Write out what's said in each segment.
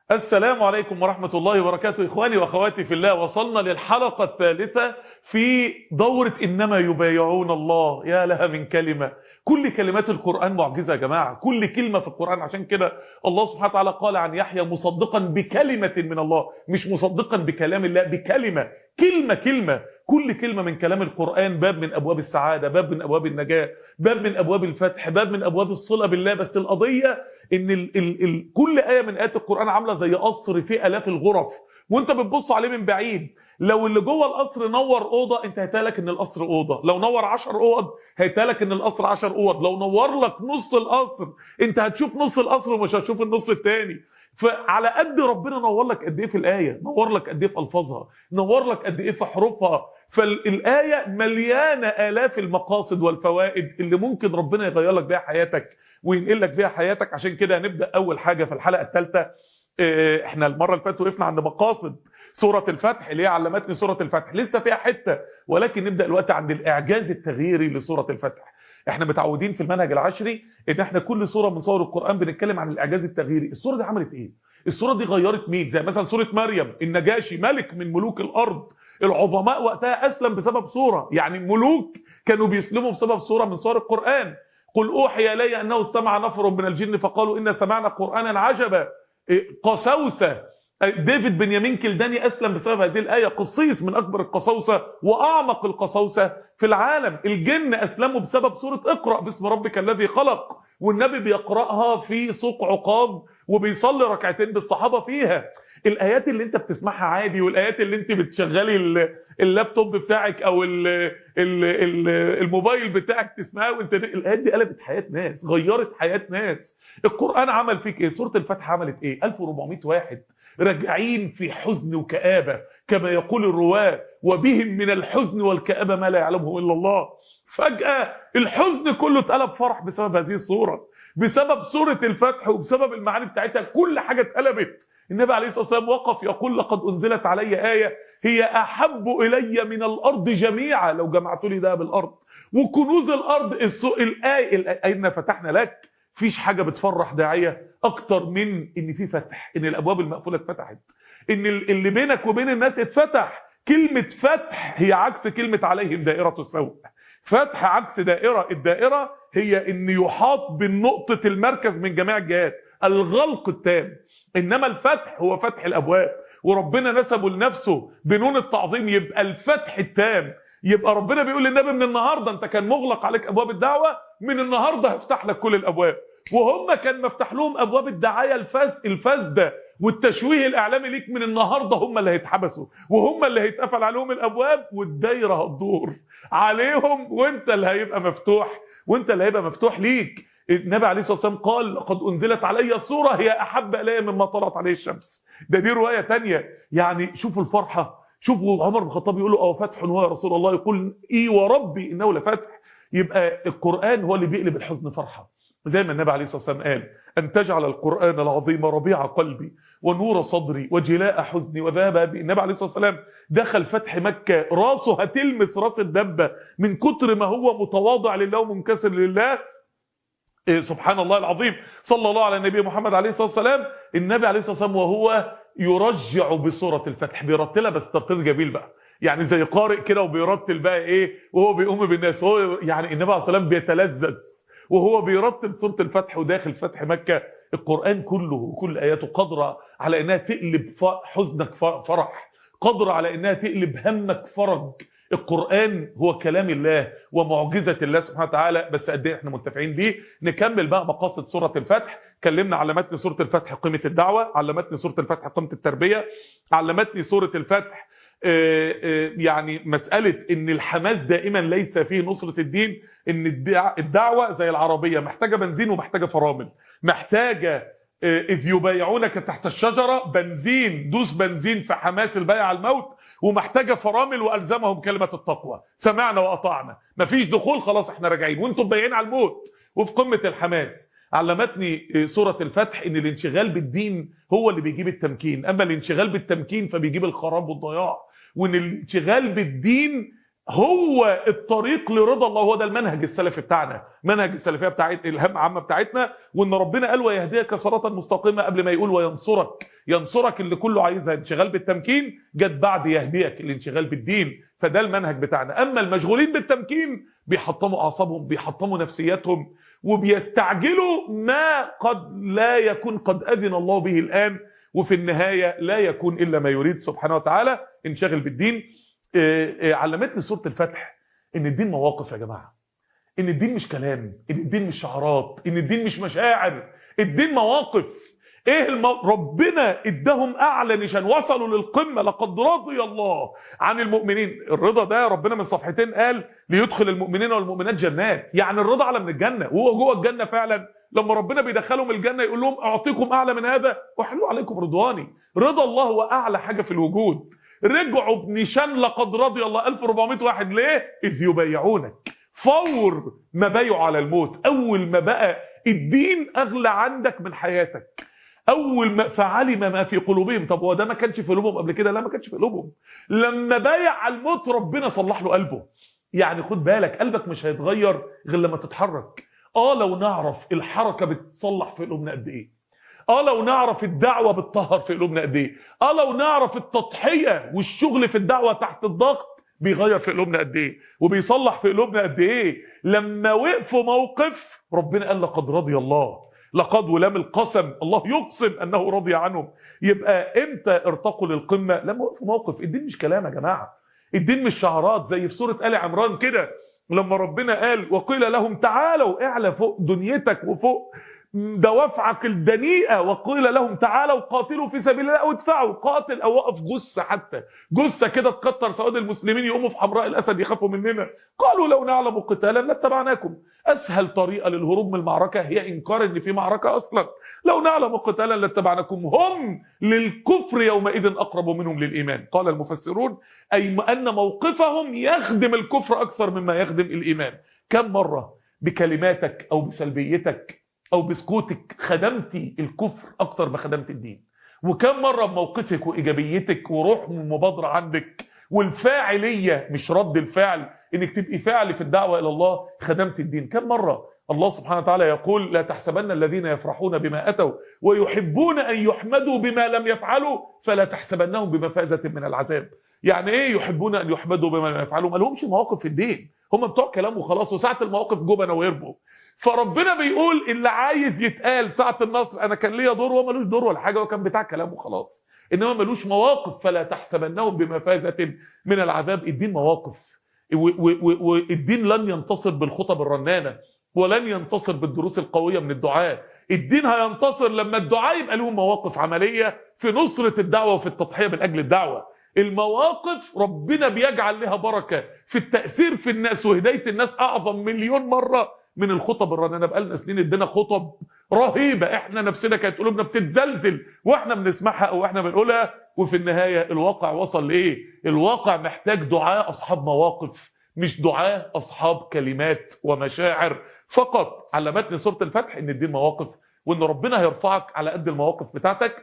السلام عليكم ورحمة الله وبركاته إخواني وأخواتي في الله وصلنا للحلقة الثالثة في دورة إنما يبايعون الله يا لها من كلمة كل كلمات القرآن معجزة يا جماعة كل كلمة في القرآن عشان كده الله سبحانه وتعالى قال عن يحيى مصدقا بكلمة من الله مش مصدقا بكلام الله بكلمة كلمة كلمة كل كلمة من كلام القرآن باب من أبواب السعادة باب من أبواب النجاة باب من أبواب الفتح باب من أبواب الصلة بالله بس القضية ان ال ال ال كل آية من آيات القرآن عاملة زي قصر فيه آلاف الغرف وانت بتبص عليه من بعيد لو اللي جوه القصر نور اوضه انت هيتهيألك ان القصر اوضه لو نور 10 اوض هيتهيألك ان القصر 10 اوض لو نور لك نص القصر انت هتشوف نص القصر ومش هتشوف النص الثاني فعلى قد ربنا نور لك قد ايه في الايه نور لك قد ايه في الفاظها نور لك قد ايه في حروفها فالايه مليانه الاف المقاصد والفوائد اللي ممكن ربنا يغير لك بيها حياتك وينقل لك بيها حياتك عشان كده هنبدا اول حاجه في الحلقه الثالثه احنا المره اللي فاتت وقفنا عند مقاصد سوره الفتح اللي هي علمتني سوره الفتح لسه فيها حته ولكن نبدا الوقت عند الاعجاز التغييري لسوره الفتح احنا متعودين في المنهج العشري ان احنا كل سوره من سور القران بنتكلم عن الاعجاز التغييري السوره دي عملت ايه السوره دي غيرت مين زي مثلا سوره مريم النجاشي ملك من ملوك الارض العظماء وقتها اسلم بسبب سوره يعني الملوك كانوا بيسلموا بسبب سوره من سور القران قل اوحي الي انه استمع نفر من الجن فقالوا ان سمعنا قرانا عجبا قسوسه ديفيد بنيامين كلداني اسلم بسبب هذه الايه قصيص من اكبر القساوسه واعمق القساوسه في العالم الجن اسلموا بسبب سوره اقرا باسم ربك الذي خلق والنبي بيقراها في سوق عقاب وبيصلي ركعتين بالصحابه فيها الايات اللي انت بتسمعها عادي والايات اللي انت بتشغلي اللابتوب بتاعك او ال ال ال الموبايل بتاعك تسمعها وانت الايات دي قلبت حياه ناس غيرت حياه ناس القران عمل فيك ايه سوره الفتح عملت ايه 1400 واحد راجعين في حزن وكآبة كما يقول الرواة وبهم من الحزن والكآبة ما لا يعلمه إلا الله فجأة الحزن كله اتقلب فرح بسبب هذه الصورة بسبب سورة الفتح وبسبب المعاني بتاعتها كل حاجة اتقلبت النبي عليه الصلاة والسلام وقف يقول لقد أنزلت علي آية هي أحب إلي من الأرض جميعا لو جمعت لي ده بالأرض وكنوز الأرض الآية أين فتحنا لك فيش حاجة بتفرح داعية اكتر من ان في فتح ان الابواب المقفولة اتفتحت ان اللي بينك وبين الناس اتفتح كلمة فتح هي عكس كلمة عليهم دائرة السوء فتح عكس دائرة الدائرة هي ان يحاط بالنقطة المركز من جميع الجهات الغلق التام انما الفتح هو فتح الابواب وربنا نسبه لنفسه بنون التعظيم يبقى الفتح التام يبقى ربنا بيقول للنبي من النهارده انت كان مغلق عليك ابواب الدعوه من النهارده هفتح لك كل الابواب وهم كان مفتح لهم ابواب الدعايه الفاسده والتشويه الاعلامي ليك من النهارده هم اللي هيتحبسوا وهم اللي هيتقفل عليهم الابواب والدايره هتدور عليهم وانت اللي هيبقى مفتوح وانت اللي هيبقى مفتوح ليك النبي عليه الصلاه والسلام قال لقد انزلت علي سوره هي احب الي مما طلعت عليه الشمس ده دي روايه ثانيه يعني شوفوا الفرحه شوفوا عمر بن الخطاب يقول له اه فتح هو يا رسول الله يقول ايه وربي انه لفتح يبقى القران هو اللي بيقلب الحزن فرحه زي ما النبي عليه الصلاه والسلام قال ان تجعل القران العظيم ربيع قلبي ونور صدري وجلاء حزني وذهب ابي النبي عليه الصلاه والسلام دخل فتح مكه راسه هتلمس راس الدبه من كتر ما هو متواضع لله ومنكسر لله إيه سبحان الله العظيم صلى الله على النبي محمد عليه الصلاه والسلام النبي عليه الصلاه والسلام وهو يرجع بسوره الفتح بيرتلها بس ترتيل جميل بقى يعني زي قارئ كده وبيرتل بقى ايه وهو بيقوم بالناس هو يعني النبي عليه الصلاه والسلام بيتلذذ وهو بيرتل سوره الفتح وداخل فتح مكه القران كله وكل اياته قادره على انها تقلب حزنك فرح قادره على انها تقلب همك فرج القرآن هو كلام الله ومعجزة الله سبحانه وتعالى بس قد ايه احنا متفقين بيه نكمل بقى مقاصد سورة الفتح كلمنا علمتني سورة الفتح قيمة الدعوة علمتني سورة الفتح قيمة التربية علمتني سورة الفتح يعني مسألة ان الحماس دائما ليس فيه نصرة الدين ان الدعوة زي العربية محتاجة بنزين ومحتاجة فرامل محتاجة اذ يبايعونك تحت الشجرة بنزين دوس بنزين في حماس البيع على الموت ومحتاجه فرامل والزمهم كلمه التقوى سمعنا واطعنا مفيش دخول خلاص احنا راجعين وانتم بايعين على الموت وفي قمه الحماس علمتني سوره الفتح ان الانشغال بالدين هو اللي بيجيب التمكين اما الانشغال بالتمكين فبيجيب الخراب والضياع وان الانشغال بالدين هو الطريق لرضا الله هو ده المنهج السلفي بتاعنا منهج السلفيه بتاعت الهم عامه بتاعتنا وان ربنا قال ويهديك صراطا مستقيما قبل ما يقول وينصرك ينصرك اللي كله عايزها انشغال بالتمكين جت بعد يهديك الانشغال بالدين فده المنهج بتاعنا اما المشغولين بالتمكين بيحطموا اعصابهم بيحطموا نفسياتهم وبيستعجلوا ما قد لا يكون قد اذن الله به الان وفي النهايه لا يكون الا ما يريد سبحانه وتعالى انشغل بالدين علمتني سوره الفتح ان الدين مواقف يا جماعه ان الدين مش كلام ان الدين مش شعارات ان الدين مش مشاعر الدين مواقف ايه المو... ربنا اداهم اعلى نشان وصلوا للقمه لقد رضي الله عن المؤمنين الرضا ده ربنا من صفحتين قال ليدخل المؤمنين والمؤمنات جنات يعني الرضا اعلى من الجنه وهو جوه الجنه فعلا لما ربنا بيدخلهم الجنه يقول لهم اعطيكم اعلى من هذا واحلوا عليكم رضواني رضا الله هو اعلى حاجه في الوجود رجعوا بنشان لقد رضي الله 1400 واحد ليه اذ يبايعونك فور ما بايعوا على الموت اول ما بقى الدين اغلى عندك من حياتك اول ما فعلم ما في قلوبهم طب هو ده ما كانش في قلوبهم قبل كده لا ما كانش في قلوبهم لما بايع على الموت ربنا صلح له قلبه يعني خد بالك قلبك مش هيتغير غير لما تتحرك اه لو نعرف الحركه بتصلح في قلوبنا قد ايه اه لو نعرف الدعوه بتطهر في قلوبنا قد ايه اه لو نعرف التضحيه والشغل في الدعوه تحت الضغط بيغير في قلوبنا قد ايه وبيصلح في قلوبنا قد ايه لما وقفوا موقف ربنا قال لقد رضي الله لقد ولام القسم الله يقسم انه رضي عنهم يبقى امتى ارتقوا للقمه لما وقفوا موقف الدين مش كلام يا جماعه الدين مش شعارات زي في سوره ال عمران كده لما ربنا قال وقيل لهم تعالوا اعلى فوق دنيتك وفوق دوافعك الدنيئه وقيل لهم تعالوا قاتلوا في سبيل الله او ادفعوا قاتل او وقف جثه حتى جثه كده تكتر سواد المسلمين يقوموا في حمراء الاسد يخافوا مننا قالوا لو نعلم قتالا لاتبعناكم اسهل طريقه للهروب من المعركه هي انكار ان في معركه اصلا لو نعلم قتالا لاتبعناكم هم للكفر يومئذ اقرب منهم للايمان قال المفسرون اي ان موقفهم يخدم الكفر اكثر مما يخدم الايمان كم مره بكلماتك او بسلبيتك او بسكوتك خدمتي الكفر اكتر ما خدمت الدين وكم مرة بموقفك وايجابيتك وروح المبادرة عندك والفاعلية مش رد الفعل انك تبقي فاعل في الدعوة الى الله خدمت الدين كم مرة الله سبحانه وتعالى يقول لا تحسبن الذين يفرحون بما اتوا ويحبون ان يحمدوا بما لم يفعلوا فلا تحسبنهم بمفازة من العذاب يعني ايه يحبون ان يحمدوا بما لم يفعلوا ما لهمش مواقف في الدين هم بتوع كلام وخلاص وساعة المواقف جبنة ويربوا فربنا بيقول اللي عايز يتقال ساعة النصر انا كان ليا دور وهو ملوش دور ولا حاجة وكان بتاع كلام وخلاص انما ملوش مواقف فلا تحسبنهم بمفازة من العذاب الدين مواقف والدين لن ينتصر بالخطب الرنانة ولن ينتصر بالدروس القوية من الدعاء الدين هينتصر لما الدعاء يبقى لهم مواقف عملية في نصرة الدعوة وفي التضحية من اجل الدعوة المواقف ربنا بيجعل لها بركة في التأثير في الناس وهداية الناس اعظم مليون مرة من الخطب الرنانه بقالنا سنين ادينا خطب رهيبه احنا نفسنا كانت قلوبنا بتتزلزل واحنا بنسمعها او احنا بنقولها وفي النهايه الواقع وصل لايه الواقع محتاج دعاء اصحاب مواقف مش دعاء اصحاب كلمات ومشاعر فقط علمتني سوره الفتح ان الدين مواقف وان ربنا هيرفعك على قد المواقف بتاعتك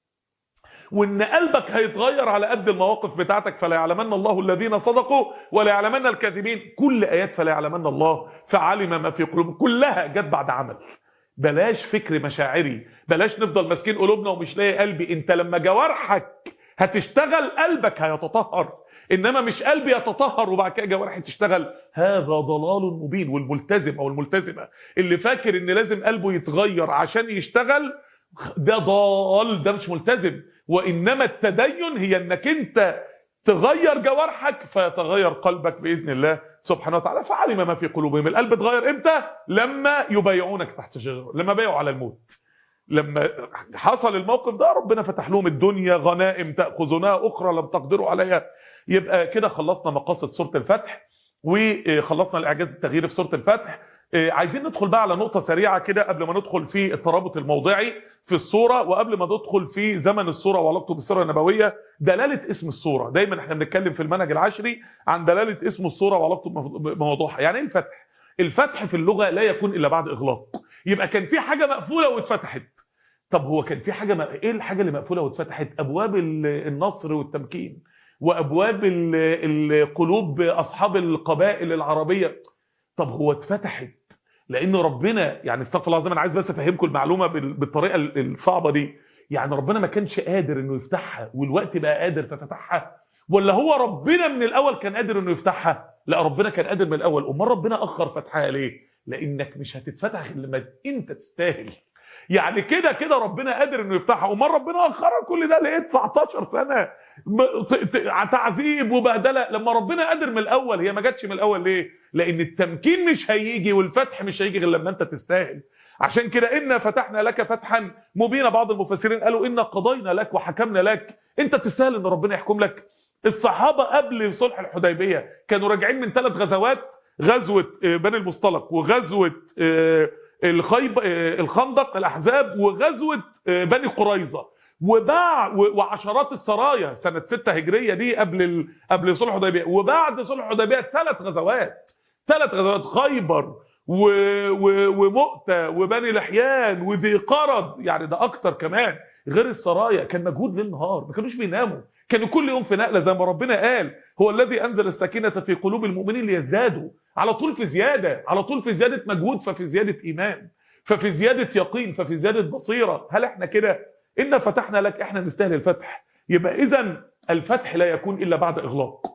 وان قلبك هيتغير على قد المواقف بتاعتك فلا يعلمن الله الذين صدقوا ولا يعلمن الكاذبين كل ايات فلا يعلمن الله فعلم ما في قلوبهم كلها جت بعد عمل بلاش فكر مشاعري بلاش نفضل ماسكين قلوبنا ومش لاقي قلبي انت لما جوارحك هتشتغل قلبك هيتطهر انما مش قلبي يتطهر وبعد كده جوارحي تشتغل هذا ضلال مبين والملتزم او الملتزمه اللي فاكر ان لازم قلبه يتغير عشان يشتغل ده ضال ده مش ملتزم وانما التدين هي انك انت تغير جوارحك فيتغير قلبك باذن الله سبحانه وتعالى فعلم ما في قلوبهم القلب اتغير امتى لما يبايعونك تحت شجره لما بايعوا على الموت لما حصل الموقف ده ربنا فتح لهم الدنيا غنائم تاخذونها اخرى لم تقدروا عليها يبقى كده خلصنا مقاصد سوره الفتح وخلصنا الاعجاز التغييري في سوره الفتح عايزين ندخل بقى على نقطة سريعة كده قبل ما ندخل في الترابط الموضعي في الصورة وقبل ما ندخل في زمن الصورة وعلاقته بالسيرة النبوية دلالة اسم الصورة دايما احنا بنتكلم في المنهج العشري عن دلالة اسم الصورة وعلاقته بموضوعها يعني ايه الفتح الفتح في اللغة لا يكون الا بعد اغلاق يبقى كان في حاجة مقفولة واتفتحت طب هو كان في حاجة م... ايه الحاجة اللي مقفولة واتفتحت ابواب النصر والتمكين وابواب القلوب اصحاب القبائل العربيه طب هو اتفتحت لان ربنا يعني استغفر الله العظيم انا عايز بس افهمكم المعلومه بالطريقه الصعبه دي يعني ربنا ما كانش قادر انه يفتحها والوقت بقى قادر ففتحها ولا هو ربنا من الاول كان قادر انه يفتحها لا ربنا كان قادر من الاول امال ربنا اخر فتحها ليه لانك مش هتتفتح الا لما انت تستاهل يعني كده كده ربنا قادر انه يفتحها امال ربنا اخرها كل ده ليه 19 سنه تعذيب وبهدله لما ربنا قادر من الاول هي ما جاتش من الاول ليه لان التمكين مش هيجي والفتح مش هيجي غير لما انت تستاهل عشان كده إنا فتحنا لك فتحا مبينا بعض المفسرين قالوا إنا قضينا لك وحكمنا لك انت تستاهل ان ربنا يحكم لك الصحابة قبل صلح الحديبية كانوا راجعين من ثلاث غزوات غزوة بني المصطلق وغزوة الخيب الخندق الأحزاب وغزوة بني قريظة وباع وعشرات السرايا سنة 6 هجرية دي قبل ال... قبل صلح الحديبية وبعد صلح الحديبية ثلاث غزوات ثلاث غزوات خيبر و... و... ومؤتة وبني لحيان وذي قرد يعني ده اكتر كمان غير السرايا كان مجهود ليل نهار ما كانوش بيناموا كانوا كل يوم في نقله زي ما ربنا قال هو الذي انزل السكينه في قلوب المؤمنين ليزدادوا على طول في زياده على طول في زياده مجهود ففي زياده ايمان ففي زياده يقين ففي زياده بصيره هل احنا كده ان فتحنا لك احنا نستاهل الفتح يبقى اذا الفتح لا يكون الا بعد اغلاق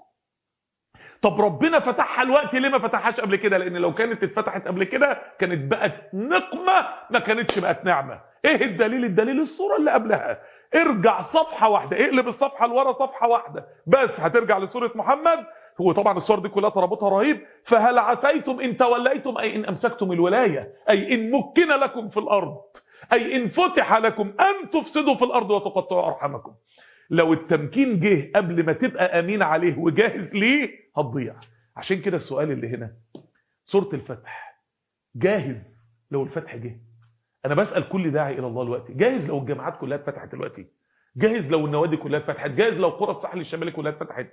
طب ربنا فتحها الوقت ليه ما فتحهاش قبل كده لان لو كانت اتفتحت قبل كده كانت بقت نقمه ما كانتش بقت نعمه ايه الدليل الدليل الصوره اللي قبلها ارجع صفحه واحده اقلب الصفحه لورا صفحه واحده بس هترجع لسوره محمد هو طبعا الصور دي كلها ترابطها رهيب فهل عسيتم ان توليتم اي ان امسكتم الولايه اي ان مكن لكم في الارض اي ان فتح لكم ان تفسدوا في الارض وتقطعوا ارحامكم لو التمكين جه قبل ما تبقى امين عليه وجاهز ليه هتضيع عشان كده السؤال اللي هنا سوره الفتح جاهز لو الفتح جه انا بسال كل داعي الى الله دلوقتي جاهز لو الجامعات كلها اتفتحت دلوقتي جاهز لو النوادي كلها اتفتحت جاهز لو قرى الساحل الشمالي كلها اتفتحت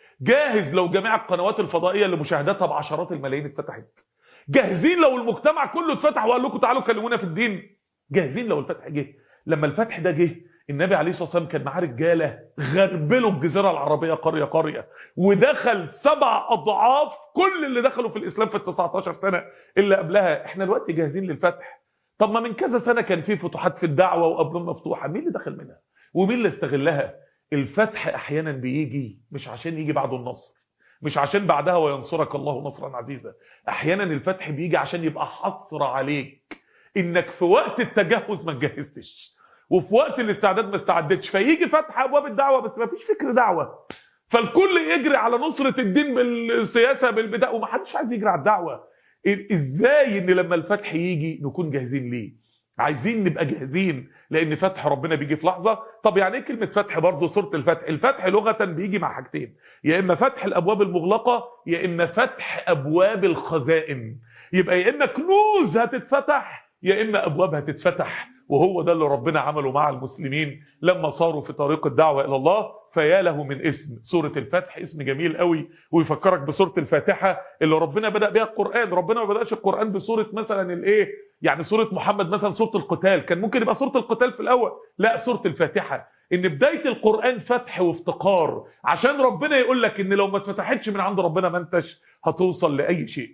جاهز لو جميع القنوات الفضائيه اللي مشاهداتها بعشرات الملايين اتفتحت جاهزين لو المجتمع كله اتفتح وقال لكم تعالوا كلمونا في الدين جاهزين لو الفتح جه لما الفتح ده جه النبي عليه الصلاه والسلام كان معاه رجاله غربلوا الجزيره العربيه قريه قريه ودخل سبع اضعاف كل اللي دخلوا في الاسلام في ال 19 سنه اللي قبلها احنا دلوقتي جاهزين للفتح طب ما من كذا سنه كان في فتوحات في الدعوه وابواب مفتوحه مين اللي دخل منها ومين اللي استغلها الفتح احيانا بيجي مش عشان يجي بعده النصر مش عشان بعدها وينصرك الله نصرا عزيزا احيانا الفتح بيجي عشان يبقى حصر عليك انك في وقت التجهز ما تجهزتش وفي وقت الاستعداد ما استعدتش فيجي فتح ابواب الدعوه بس ما فيش فكر دعوه فالكل يجري على نصره الدين بالسياسه بالبداء ومحدش عايز يجري على الدعوه ازاي ان لما الفتح يجي نكون جاهزين ليه عايزين نبقى جاهزين لان فتح ربنا بيجي في لحظه طب يعني ايه كلمه فتح برضه سوره الفتح الفتح لغه بيجي مع حاجتين يا اما فتح الابواب المغلقه يا اما فتح ابواب الخزائن يبقى يا اما كنوز هتتفتح يا اما ابواب هتتفتح وهو ده اللي ربنا عمله مع المسلمين لما صاروا في طريق الدعوه الى الله فيا له من اسم سوره الفتح اسم جميل قوي ويفكرك بسوره الفاتحه اللي ربنا بدا بها القران ربنا ما بداش القران بسوره مثلا الايه يعني سوره محمد مثلا سوره القتال كان ممكن يبقى سوره القتال في الاول لا سوره الفاتحه ان بدايه القران فتح وافتقار عشان ربنا يقول لك ان لو ما اتفتحتش من عند ربنا ما انتش هتوصل لاي شيء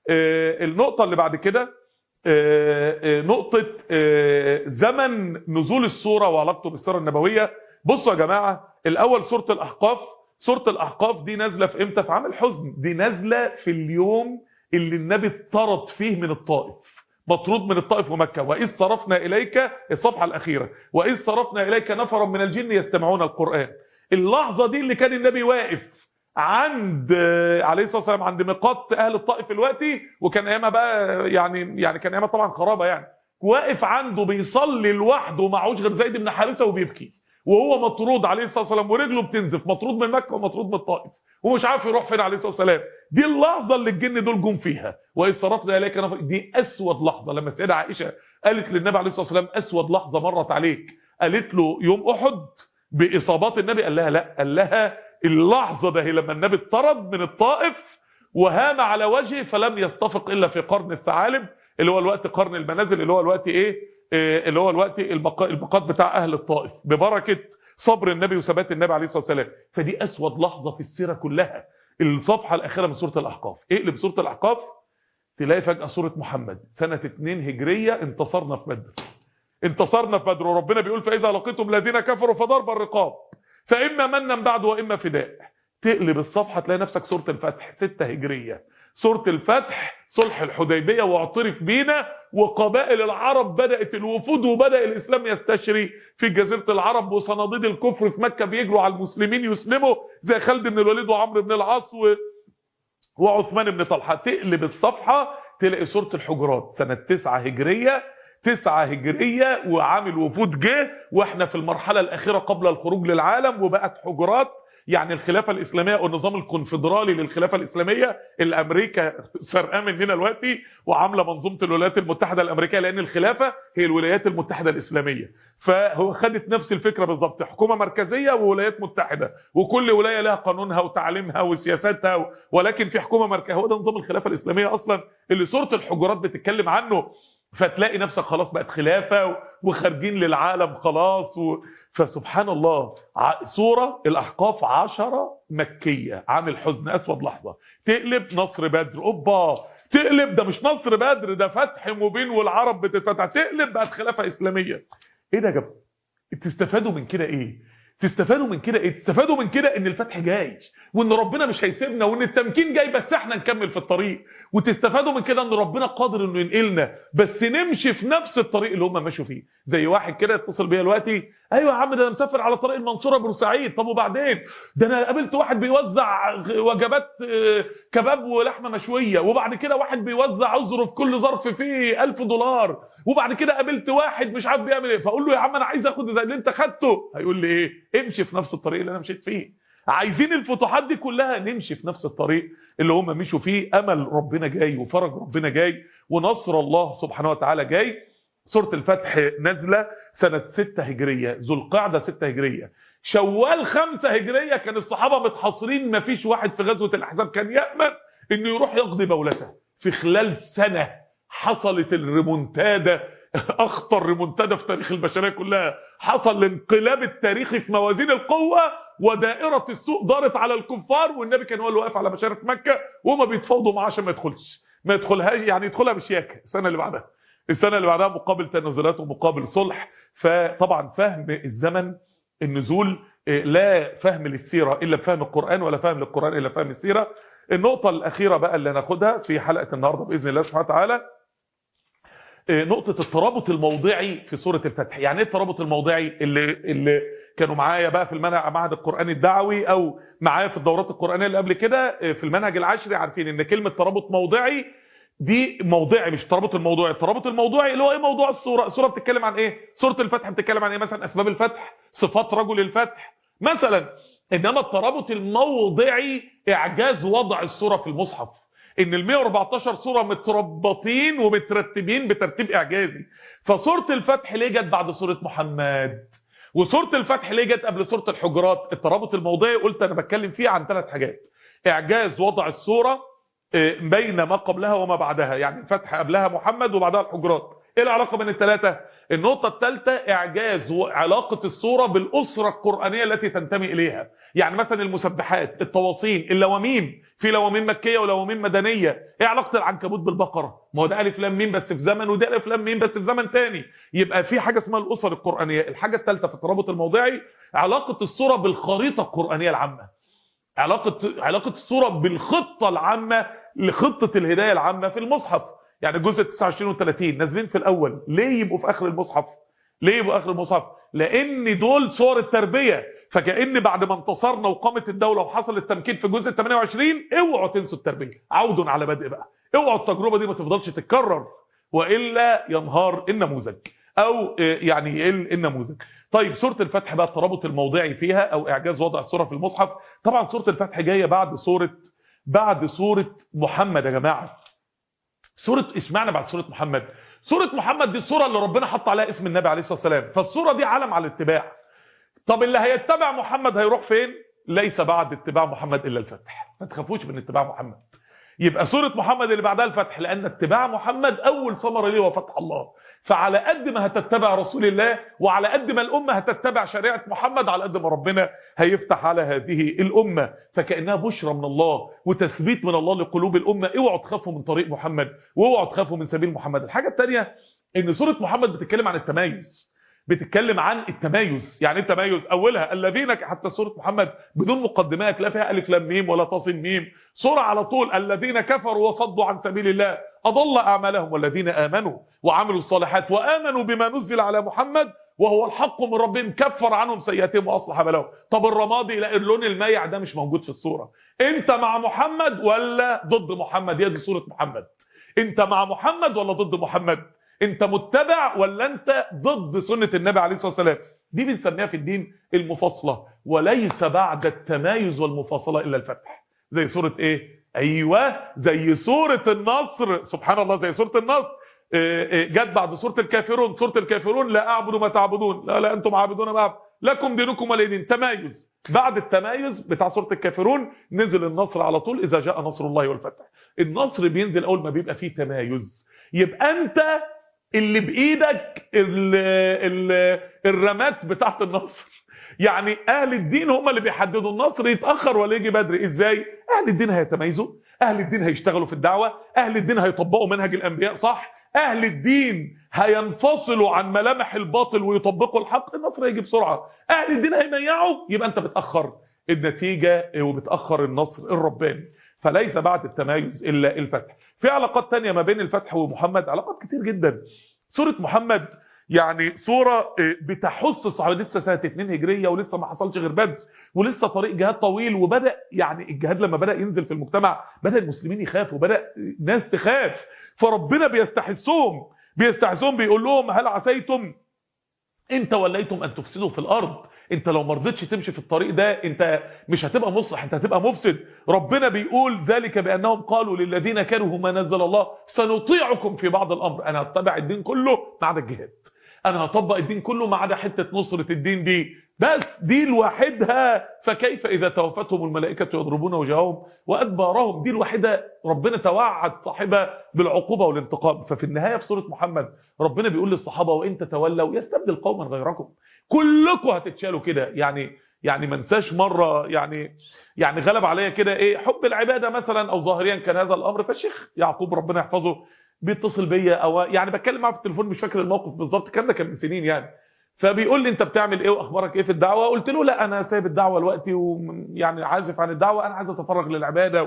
آه النقطه اللي بعد كده نقطة زمن نزول السورة وعلاقته بالسيرة النبوية بصوا يا جماعة الأول سورة الأحقاف سورة الأحقاف دي نازلة في إمتى في عام الحزن دي نازلة في اليوم اللي النبي اطرد فيه من الطائف مطرود من الطائف ومكة وإذ صرفنا إليك الصفحة الأخيرة وإذ صرفنا إليك نفرا من الجن يستمعون القرآن اللحظة دي اللي كان النبي واقف عند عليه الصلاه والسلام عند ميقات اهل الطائف الوقتي وكان ايامها بقى يعني يعني كان ايامها طبعا خرابه يعني واقف عنده بيصلي لوحده ومعهوش غير زيد بن حارثه وبيبكي وهو مطرود عليه الصلاه والسلام ورجله بتنزف مطرود من مكه ومطرود من الطائف ومش عارف يروح فين عليه الصلاه والسلام دي اللحظه اللي الجن دول جم فيها واذ صرفنا اليك نفر دي اسود لحظه لما السيده عائشه قالت للنبي عليه الصلاه والسلام اسود لحظه مرت عليك قالت له يوم احد باصابات النبي قال لها لا قال لها اللحظة ده هي لما النبي اتطرد من الطائف وهام على وجهه فلم يستفق إلا في قرن الثعالب اللي هو الوقت قرن المنازل اللي هو الوقت إيه اللي هو الوقت البقاء بتاع أهل الطائف ببركة صبر النبي وثبات النبي عليه الصلاه والسلام فدي اسود لحظه في السيره كلها الصفحه الاخيره من سوره الاحقاف اقلب سوره الاحقاف تلاقي فجاه سوره محمد سنه 2 هجريه انتصرنا في بدر انتصرنا في بدر وربنا بيقول فاذا لقيتم الذين كفروا فضرب الرقاب فاما منا بعد واما فداء تقلب الصفحه تلاقي نفسك سوره الفتح 6 هجريه سوره الفتح صلح الحديبيه واعترف بينا وقبائل العرب بدات الوفود وبدا الاسلام يستشري في جزيره العرب وصناديد الكفر في مكه بيجروا على المسلمين يسلموا زي خالد بن الوليد وعمرو بن العاص و... وعثمان بن طلحه تقلب الصفحه تلاقي سوره الحجرات سنه 9 هجريه تسعة هجرية وعامل وفود جه واحنا في المرحلة الأخيرة قبل الخروج للعالم وبقت حجرات يعني الخلافة الإسلامية والنظام الكونفدرالي للخلافة الإسلامية اللي أمريكا سرقاه مننا دلوقتي وعاملة منظومة الولايات المتحدة الأمريكية لأن الخلافة هي الولايات المتحدة الإسلامية فهو خدت نفس الفكرة بالظبط حكومة مركزية وولايات متحدة وكل ولاية لها قانونها وتعليمها وسياساتها ولكن في حكومة مركزية هو ده نظام الخلافة الإسلامية أصلا اللي سورة الحجرات بتتكلم عنه فتلاقي نفسك خلاص بقت خلافة وخارجين للعالم خلاص و... فسبحان الله سورة الأحقاف عشرة مكية عامل حزن أسود لحظة تقلب نصر بدر أوبا تقلب ده مش نصر بدر ده فتح مبين والعرب بتتفتح تقلب بقت خلافة إسلامية إيه ده يا جماعة تستفادوا من كده إيه تستفادوا من كده ايه تستفادوا من كده ان الفتح جاي وان ربنا مش هيسيبنا وان التمكين جاي بس احنا نكمل في الطريق وتستفادوا من كده ان ربنا قادر انه ينقلنا بس نمشي في نفس الطريق اللي هم ماشوا فيه زي واحد كده اتصل بيا دلوقتي ايوه يا عم ده انا مسافر على طريق المنصوره بورسعيد طب وبعدين ده انا قابلت واحد بيوزع وجبات كباب ولحمه مشويه وبعد كده واحد بيوزع عذره في كل ظرف فيه 1000 دولار وبعد كده قابلت واحد مش عارف بيعمل ايه فاقول له يا عم انا عايز اخد زي اللي انت خدته هيقول لي ايه امشي في نفس الطريق اللي انا مشيت فيه عايزين الفتوحات دي كلها نمشي في نفس الطريق اللي هم مشوا فيه امل ربنا جاي وفرج ربنا جاي ونصر الله سبحانه وتعالى جاي سوره الفتح نازله سنه 6 هجريه ذو القعده 6 هجريه شوال 5 هجريه كان الصحابه متحاصرين ما فيش واحد في غزوه الاحزاب كان يامن انه يروح يقضي بولته في خلال سنه حصلت الريمونتادا اخطر ريمونتادا في تاريخ البشريه كلها حصل الانقلاب التاريخي في موازين القوه ودائره السوء دارت على الكفار والنبي كان هو اللي واقف على مشارف مكه وهم بيتفاوضوا معاه عشان ما يدخلش ما يدخلهاش يعني يدخلها بشياكه السنه اللي بعدها السنه اللي بعدها مقابل تنازلات ومقابل صلح فطبعا فهم الزمن النزول لا فهم للسيره الا بفهم القران ولا فهم للقران الا بفهم السيره النقطه الاخيره بقى اللي هناخدها في حلقه النهارده باذن الله سبحانه وتعالى نقطة الترابط الموضعي في سورة الفتح يعني ايه الترابط الموضعي اللي, اللي كانوا معايا بقى في المعهد القرآني الدعوي او معايا في الدورات القرآنية اللي قبل كده في المنهج العشري عارفين ان كلمة ترابط موضعي دي موضعي مش الترابط الموضوعي الترابط الموضوعي اللي هو ايه موضوع السورة السورة بتتكلم عن ايه سورة الفتح بتتكلم عن ايه مثلا اسباب الفتح صفات رجل الفتح مثلا انما الترابط الموضعي اعجاز وضع السورة في المصحف ان ال 114 سوره متربطين ومترتبين بترتيب اعجازي فسوره الفتح ليه جت بعد سوره محمد وسوره الفتح ليه جت قبل سوره الحجرات الترابط الموضعي قلت انا بتكلم فيه عن ثلاث حاجات اعجاز وضع السوره بين ما قبلها وما بعدها يعني الفتح قبلها محمد وبعدها الحجرات ايه العلاقه بين الثلاثه النقطه الثالثه اعجاز علاقه السوره بالاسره القرانيه التي تنتمي اليها يعني مثلا المسبحات الطواصين اللواميم في لواميم مكيه ولواميم مدنيه ايه علاقه العنكبوت بالبقره ما هو ده الف لام ميم بس في زمن وده الف لام ميم بس في زمن تاني يبقى في حاجه اسمها الاسر القرانيه الحاجه الثالثه في الترابط الموضعي علاقه السوره بالخريطه القرانيه العامه علاقه علاقه السوره بالخطه العامه لخطه الهدايه العامه في المصحف يعني الجزء 29 و30 نازلين في الاول ليه يبقوا في اخر المصحف ليه يبقوا اخر المصحف لان دول صور التربيه فكأن بعد ما انتصرنا وقامت الدولة وحصل التمكين في الجزء 28 اوعوا تنسوا التربية عود على بدء بقى اوعوا التجربة دي ما تفضلش تتكرر وإلا ينهار النموذج أو يعني يقل النموذج طيب سورة الفتح بقى الترابط الموضعي فيها أو إعجاز وضع السورة في المصحف طبعا سورة الفتح جاية بعد سورة بعد سورة محمد يا جماعة سورة اشمعنى بعد سورة محمد سورة محمد دي السورة اللي ربنا حط عليها اسم النبي عليه الصلاة والسلام فالسورة دي علم على الاتباع طب اللي هيتبع محمد هيروح فين ليس بعد اتباع محمد الا الفتح ما تخافوش من اتباع محمد يبقى سورة محمد اللي بعدها الفتح لأن اتباع محمد أول ثمرة ليه هو فتح الله فعلى قد ما هتتبع رسول الله وعلى قد ما الأمة هتتبع شريعة محمد على قد ما ربنا هيفتح على هذه الأمة فكأنها بشرى من الله وتثبيت من الله لقلوب الأمة اوعوا تخافوا من طريق محمد واوعوا تخافوا من سبيل محمد الحاجة الثانية ان سورة محمد بتتكلم عن التميز بتتكلم عن التمايز يعني ايه التمايز اولها الذين حتى سوره محمد بدون مقدمات لا فيها الف لام ميم ولا تصل ميم سوره على طول الذين كفروا وصدوا عن سبيل الله اضل اعمالهم والذين امنوا وعملوا الصالحات وامنوا بما نزل على محمد وهو الحق من ربهم كفر عنهم سيئاتهم واصلح بالهم طب الرمادي لا اللون المايع ده مش موجود في الصوره انت مع محمد ولا ضد محمد هي دي سوره محمد انت مع محمد ولا ضد محمد انت متبع ولا انت ضد سنة النبي عليه الصلاة والسلام دي بنسميها في الدين المفاصلة وليس بعد التمايز والمفاصلة إلا الفتح زي سورة ايه ايوه زي سورة النصر سبحان الله زي سورة النصر جت بعد سورة الكافرون سورة الكافرون لا اعبد ما تعبدون لا لا انتم عابدون ما أعبد. لكم دينكم ولي دين تمايز بعد التمايز بتاع سورة الكافرون نزل النصر على طول اذا جاء نصر الله والفتح النصر بينزل اول ما بيبقى فيه تمايز يبقى انت اللي بايدك ال ال الرمات بتاعت النصر يعني اهل الدين هم اللي بيحددوا النصر يتاخر ولا يجي بدري ازاي اهل الدين هيتميزوا اهل الدين هيشتغلوا في الدعوه اهل الدين هيطبقوا منهج الانبياء صح اهل الدين هينفصلوا عن ملامح الباطل ويطبقوا الحق النصر هيجي بسرعه اهل الدين هيميعوا يبقى انت بتاخر النتيجه وبتاخر النصر الرباني فليس بعد التمايز الا الفتح في علاقات تانية ما بين الفتح ومحمد علاقات كتير جدا سورة محمد يعني سورة بتحث الصحابة لسه سنة 2 هجرية ولسه ما حصلش غير بدر ولسه طريق جهاد طويل وبدأ يعني الجهاد لما بدأ ينزل في المجتمع بدأ المسلمين يخافوا بدأ ناس تخاف فربنا بيستحسهم بيستحسهم بيقول لهم هل عسيتم ان توليتم ان تفسدوا في الارض انت لو ما رضيتش تمشي في الطريق ده انت مش هتبقى مصلح انت هتبقى مفسد ربنا بيقول ذلك بانهم قالوا للذين كرهوا ما نزل الله سنطيعكم في بعض الامر انا هتبع الدين كله ما عدا الجهاد انا هطبق الدين كله ما عدا حته نصره الدين دي بس دي لوحدها فكيف اذا توفتهم الملائكه يضربون وجههم وادبارهم دي الوحيده ربنا توعد صاحبها بالعقوبه والانتقام ففي النهايه في سوره محمد ربنا بيقول للصحابه وان تتولوا يستبدل قوما غيركم كلكم هتتشالوا كده يعني يعني ما انساش مره يعني يعني غلب عليا كده ايه حب العباده مثلا او ظاهريا كان هذا الامر فالشيخ يعقوب ربنا يحفظه بيتصل بيا او يعني بتكلم معاه في التليفون مش فاكر الموقف بالظبط كان ده كان من سنين يعني فبيقول لي انت بتعمل ايه واخبارك ايه في الدعوه قلت له لا انا سايب الدعوه دلوقتي ويعني عازف عن الدعوه انا عايز اتفرغ للعباده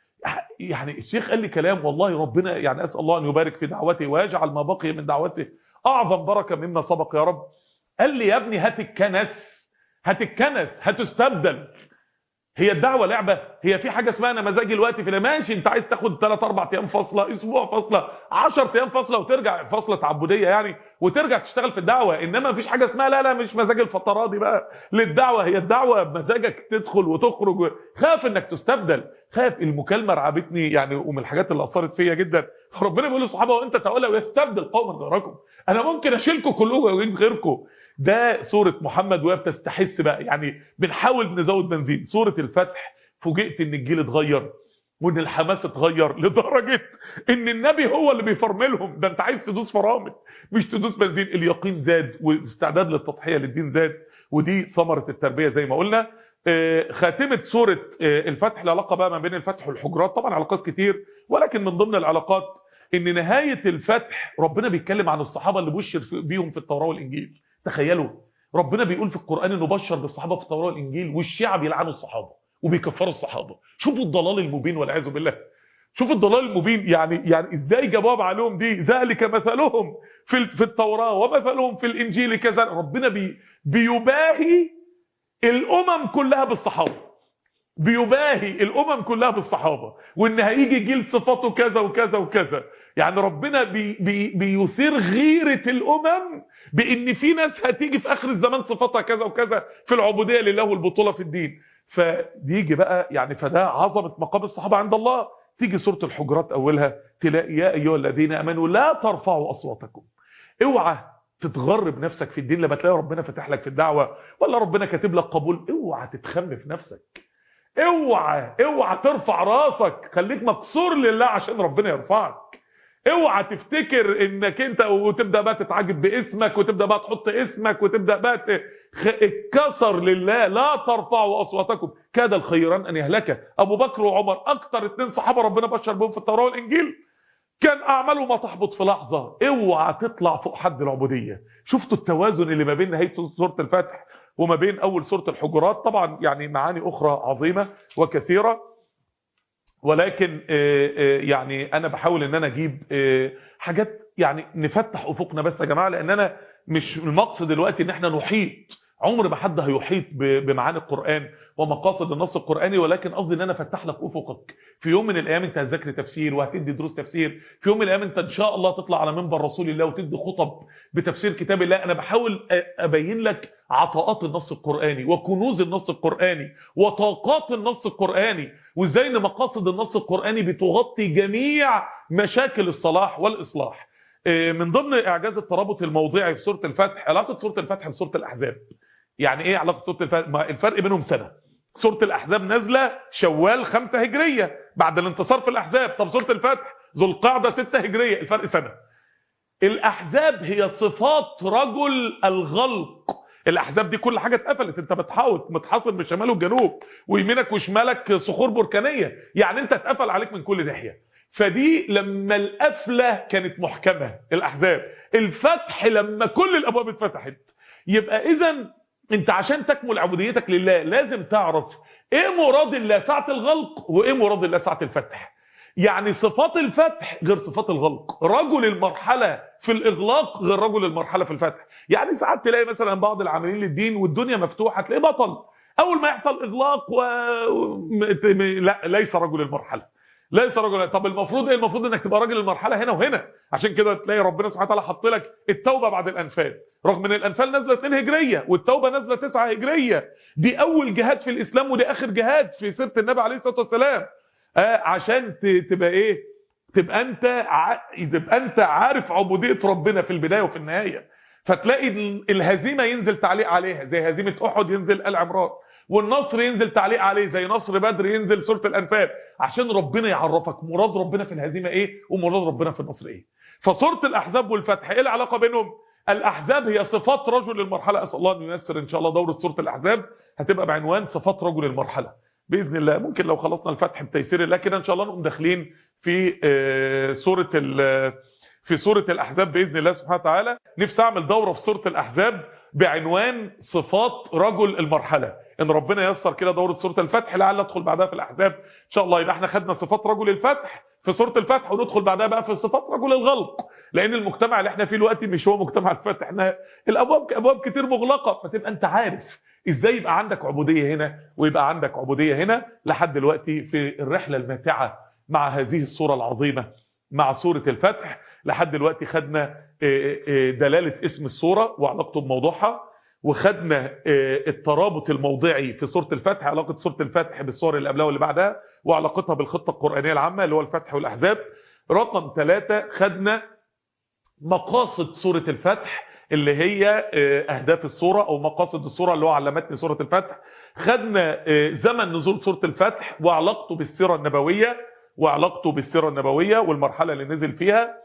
يعني الشيخ قال لي كلام والله ربنا يعني اسال الله ان يبارك في دعوته ويجعل ما بقي من دعوته اعظم بركه مما سبق يا رب قال لي يا ابني هات الكنس هات الكنس هتستبدل هي الدعوه لعبه هي في حاجه اسمها انا مزاجي الوقت في ماشي انت عايز تاخد 3 4 ايام فاصله اسبوع فاصله 10 ايام فاصله وترجع فاصله تعبديه يعني وترجع تشتغل في الدعوه انما مفيش حاجه اسمها لا لا مش مزاج الفترات دي بقى للدعوه هي الدعوه بمزاجك تدخل وتخرج خاف انك تستبدل خاف المكالمه رعبتني يعني ومن الحاجات اللي اثرت فيا جدا ربنا بيقول للصحابه وانت تولى ويستبدل قوما غيركم انا ممكن اشيلكم كلكم واجيب غيركم ده سورة محمد وهي بتستحس بقى يعني بنحاول نزود بنزين سورة الفتح فوجئت ان الجيل اتغير وان الحماس اتغير لدرجة ان النبي هو اللي بيفرملهم ده انت عايز تدوس فرامل مش تدوس بنزين اليقين زاد والاستعداد للتضحية للدين زاد ودي ثمرة التربية زي ما قلنا خاتمة سورة الفتح العلاقة بقى ما بين الفتح والحجرات طبعا علاقات كتير ولكن من ضمن العلاقات ان نهاية الفتح ربنا بيتكلم عن الصحابة اللي بشر بيهم في التوراة والانجيل تخيلوا ربنا بيقول في القرآن انه بشر بالصحابة في التوراة والانجيل والشيعة بيلعنوا الصحابة وبيكفروا الصحابة شوفوا الضلال المبين والعياذ بالله شوفوا الضلال المبين يعني يعني ازاي جواب عليهم دي ذلك مثلهم في في التوراة ومثلهم في الانجيل كذا ربنا بي بيباهي الامم كلها بالصحابة بيباهي الامم كلها بالصحابة وان هيجي جيل صفاته كذا وكذا وكذا يعني ربنا بي بي بيثير غيرة الامم بان في ناس هتيجي في اخر الزمان صفاتها كذا وكذا في العبودية لله والبطولة في الدين فيجي بقى يعني فده عظمة مقام الصحابة عند الله تيجي سورة الحجرات اولها تلاقي يا ايها الذين امنوا لا ترفعوا اصواتكم اوعى تتغر بنفسك في الدين لما تلاقي ربنا فتح لك في الدعوة ولا ربنا كاتب لك قبول اوعى تتخم في نفسك اوعى اوعى ترفع راسك خليك مكسور لله عشان ربنا يرفعك اوعى تفتكر انك انت وتبدا بقى تتعجب باسمك وتبدا بقى تحط اسمك وتبدا بقى اتكسر لله لا ترفعوا اصواتكم كاد الخيران ان يهلك ابو بكر وعمر اكتر اتنين صحابه ربنا بشر بهم في التوراه والانجيل كان اعمالهم ما تحبط في لحظه اوعى تطلع فوق حد العبوديه شفتوا التوازن اللي ما بين نهايه سوره الفتح وما بين اول سوره الحجرات طبعا يعني معاني اخرى عظيمه وكثيره ولكن يعني انا بحاول ان انا اجيب حاجات يعني نفتح افقنا بس يا جماعه لان انا مش المقصد دلوقتي ان احنا نحيط عمر ما حد هيحيط بمعاني القرآن ومقاصد النص القرآني ولكن قصدي ان انا افتح لك افقك في يوم من الايام انت هتذاكر تفسير وهتدي دروس تفسير في يوم من الايام انت ان شاء الله تطلع على منبر رسول الله وتدي خطب بتفسير كتاب الله انا بحاول ابين لك عطاءات النص القرآني وكنوز النص القرآني وطاقات النص القرآني وازاي ان مقاصد النص القرآني بتغطي جميع مشاكل الصلاح والاصلاح من ضمن اعجاز الترابط الموضعي في سوره الفتح علاقه سوره الفتح بسوره الاحزاب يعني ايه علاقه سوره الفتح ما الفرق بينهم سنه سوره الاحزاب نازله شوال 5 هجريه بعد الانتصار في الاحزاب طب سوره الفتح ذو القعده 6 هجريه الفرق سنه الاحزاب هي صفات رجل الغلق الاحزاب دي كل حاجه اتقفلت انت بتحاوط متحاصر بالشمال والجنوب ويمينك وشمالك صخور بركانيه يعني انت اتقفل عليك من كل ناحيه فدي لما القفله كانت محكمه الاحزاب الفتح لما كل الابواب اتفتحت يبقى اذا انت عشان تكمل عبوديتك لله لازم تعرف ايه مراد الله ساعه الغلق وايه مراد الله ساعه الفتح يعني صفات الفتح غير صفات الغلق رجل المرحله في الاغلاق غير رجل المرحله في الفتح يعني ساعات تلاقي مثلا بعض العاملين للدين والدنيا مفتوحه تلاقيه بطل اول ما يحصل اغلاق و... لا ليس رجل المرحله ليس رجل طب المفروض ايه المفروض انك تبقى راجل المرحله هنا وهنا عشان كده تلاقي ربنا سبحانه وتعالى حط لك التوبه بعد الانفال رغم ان الانفال نازله 2 هجريه والتوبه نازله 9 هجريه دي اول جهاد في الاسلام ودي اخر جهاد في سيره النبي عليه الصلاه والسلام آه عشان تبقى ايه تبقى انت ع... تبقى انت عارف عبوديه ربنا في البدايه وفي النهايه فتلاقي الهزيمه ينزل تعليق عليها زي هزيمه احد ينزل ال عمران والنصر ينزل تعليق عليه زي نصر بدر ينزل سوره الانفال عشان ربنا يعرفك مراد ربنا في الهزيمه ايه ومراد ربنا في النصر ايه فسوره الاحزاب والفتح ايه العلاقه بينهم الاحزاب هي صفات رجل المرحله اسال الله ان ييسر ان شاء الله دوره سوره الاحزاب هتبقى بعنوان صفات رجل المرحله باذن الله ممكن لو خلصنا الفتح بتيسير الله كده ان شاء الله نقوم داخلين في سوره في سوره الاحزاب باذن الله سبحانه وتعالى نفسي اعمل دوره في سوره الاحزاب بعنوان صفات رجل المرحله ان ربنا ييسر كده دوره سوره الفتح لعل ادخل بعدها في الاحزاب ان شاء الله يبقى احنا خدنا صفات رجل الفتح في سوره الفتح وندخل بعدها بقى في صفات رجل الغلق لان المجتمع اللي احنا فيه دلوقتي مش هو مجتمع الفتح احنا الابواب ابواب كتير مغلقه فتبقى انت عارف ازاي يبقى عندك عبوديه هنا ويبقى عندك عبوديه هنا لحد دلوقتي في الرحله الماتعه مع هذه الصوره العظيمه مع سوره الفتح لحد دلوقتي خدنا دلاله اسم الصوره وعلاقته بموضوعها وخدنا الترابط الموضعي في سوره الفتح علاقه سوره الفتح بالصور اللي قبلها واللي بعدها وعلاقتها بالخطه القرانيه العامه اللي هو الفتح والاحزاب رقم ثلاثة خدنا مقاصد سوره الفتح اللي هي اهداف الصوره او مقاصد الصوره اللي هو علمتني سوره الفتح خدنا زمن نزول سوره الفتح وعلاقته بالسيره النبويه وعلاقته بالسيره النبويه والمرحله اللي نزل فيها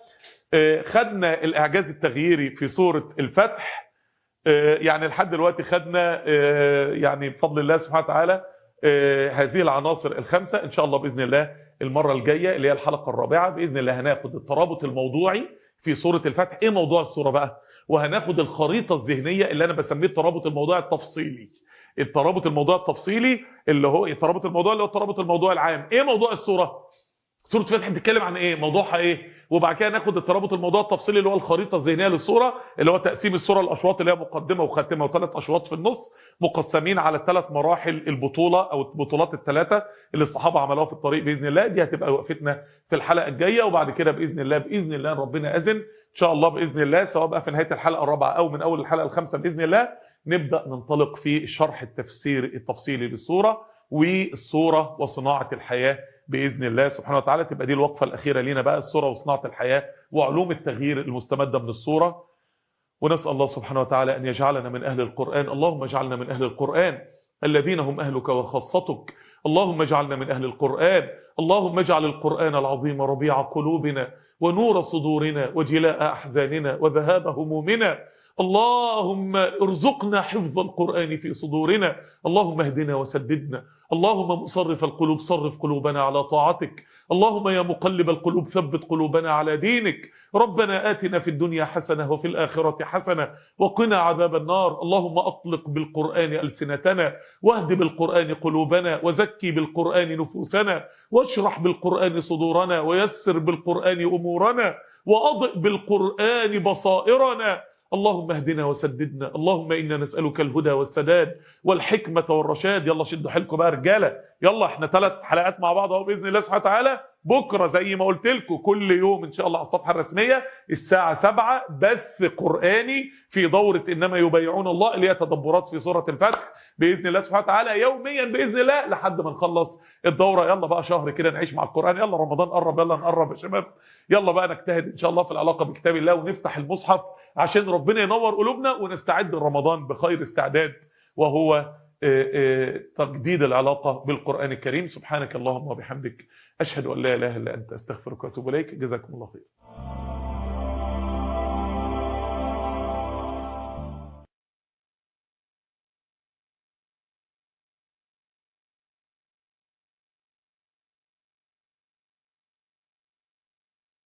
خدنا الاعجاز التغييري في سوره الفتح يعني لحد دلوقتي خدنا يعني بفضل الله سبحانه وتعالى هذه العناصر الخمسه ان شاء الله باذن الله المره الجايه اللي هي الحلقه الرابعه باذن الله هناخد الترابط الموضوعي في سوره الفتح ايه موضوع السوره بقى وهناخد الخريطه الذهنيه اللي انا بسميه الترابط الموضوعي التفصيلي الترابط الموضوع التفصيلي اللي هو الترابط الموضوع اللي هو الترابط الموضوع العام ايه موضوع السوره سوره الفتح بتتكلم عن ايه موضوعها ايه وبعد كده ناخد الترابط الموضوع التفصيلي اللي هو الخريطه الذهنيه للصوره اللي هو تقسيم الصوره الاشواط اللي هي مقدمه وخاتمه وثلاث اشواط في النص مقسمين على ثلاث مراحل البطوله او البطولات الثلاثه اللي الصحابه عملوها في الطريق باذن الله دي هتبقى وقفتنا في الحلقه الجايه وبعد كده باذن الله باذن الله ربنا اذن ان شاء الله باذن الله سواء بقى في نهايه الحلقه الرابعه او من اول الحلقه الخامسه باذن الله نبدا ننطلق في الشرح التفسير التفصيلي للصوره والصوره وصناعه الحياه باذن الله سبحانه وتعالى تبقى دي الوقفه الاخيره لينا بقى الصوره وصناعه الحياه وعلوم التغيير المستمده من الصوره ونسال الله سبحانه وتعالى ان يجعلنا من اهل القران اللهم اجعلنا من اهل القران الذين هم اهلك وخاصتك اللهم اجعلنا من أهل القرآن اللهم اجعل القرآن العظيم ربيع قلوبنا ونور صدورنا وجلاء أحزاننا وذهاب همومنا اللهم ارزقنا حفظ القرآن في صدورنا اللهم اهدنا وسددنا اللهم مصرف القلوب صرف قلوبنا على طاعتك اللهم يا مقلب القلوب ثبت قلوبنا على دينك ربنا آتنا في الدنيا حسنة وفي الآخرة حسنة وقنا عذاب النار اللهم أطلق بالقرآن ألسنتنا واهد بالقرآن قلوبنا وزكي بالقرآن نفوسنا واشرح بالقرآن صدورنا ويسر بالقرآن أمورنا وأضئ بالقرآن بصائرنا اللهم اهدنا وسددنا اللهم إنا نسألك الهدى والسداد والحكمة والرشاد يلا شدوا حيلكم بقى رجالة يلا احنا ثلاث حلقات مع بعض اهو بإذن الله سبحانه وتعالى بكرة زي ما قلت لكم كل يوم إن شاء الله على الصفحة الرسمية الساعة 7 بث قرآني في دورة إنما يبايعون الله اللي هي تدبرات في سورة الفتح بإذن الله سبحانه وتعالى يوميا بإذن الله لحد ما نخلص الدورة يلا بقى شهر كده نعيش مع القرآن يلا رمضان قرب يلا نقرب يا شباب يلا بقى نجتهد إن شاء الله في العلاقة بكتاب الله ونفتح المصحف عشان ربنا ينور قلوبنا ونستعد لرمضان بخير استعداد وهو تجديد العلاقة بالقرآن الكريم سبحانك اللهم وبحمدك أشهد أن لا إله إلا أنت أستغفرك وأتوب إليك جزاكم الله خير